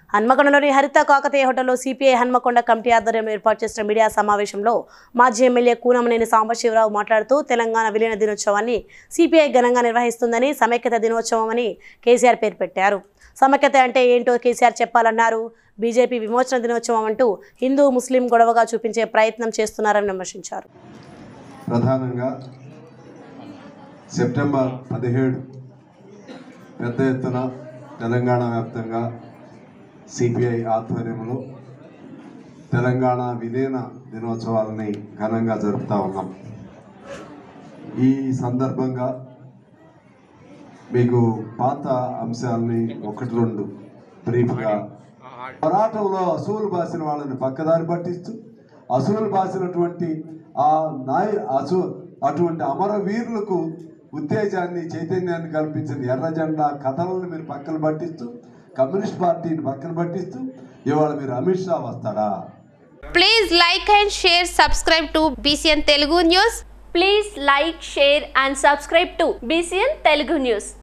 హన్మకొండలోని హరిత కాకతీయ హోటల్లో CPI Hanamkonda committee ఆధ్వర్యంలో ఏర్పాటు చేసిన మీడియా సమావేశంలో మాజీ ఎమ్మెల్యే కూనమనేని సాంబశివరావు మాట్లాడుతూ తెలంగాణ విలీన దినోత్సవాన్ని సిపిఐ ఘనంగా నిర్వహిస్తుందని సమైక్యత దినోత్సవం అని కేసీఆర్ పేరు పెట్టారు సమైక్యత అంటే ఏంటో కేసీఆర్ చెప్పాలన్నారు బీజేపీ విమోచన దినోత్సవం అంటూ హిందూ ముస్లిం గొడవగా చూపించే ప్రయత్నం చేస్తున్నారని విమర్శించారు ప్రధానంగా సెప్టెంబర్ పదిహేడు పెద్ద ఎత్తున తెలంగాణ వ్యాప్తంగా సిపిఐ ఆధ్వర్యంలో తెలంగాణ విలీన దినోత్సవాలని ఘనంగా జరుపుతా ఉన్నాం ఈ సందర్భంగా మీకు పాత అంశాలని ఒకటి రెండు బ్రీఫ్గా పోరాటంలో అసూలు బాసిన వాళ్ళని పక్కదారి పట్టిస్తూ అసూలు బాసినటువంటి ఆ నాయ అసూ అటువంటి అమరవీరులకు ఉత్తేజాన్ని చైతన్యాన్ని కల్పించిన ఎర్ర జెండా కథలను మీరు పక్కన పట్టిస్తూ కమ్యూనిస్ట్ పార్టీని పక్కన పట్టిస్తూ ఇవాళ మీరు అమిత్ షా వస్తాడా Please like and share, subscribe to BCN Telugu News. Please like, share and subscribe to BCN Telugu News.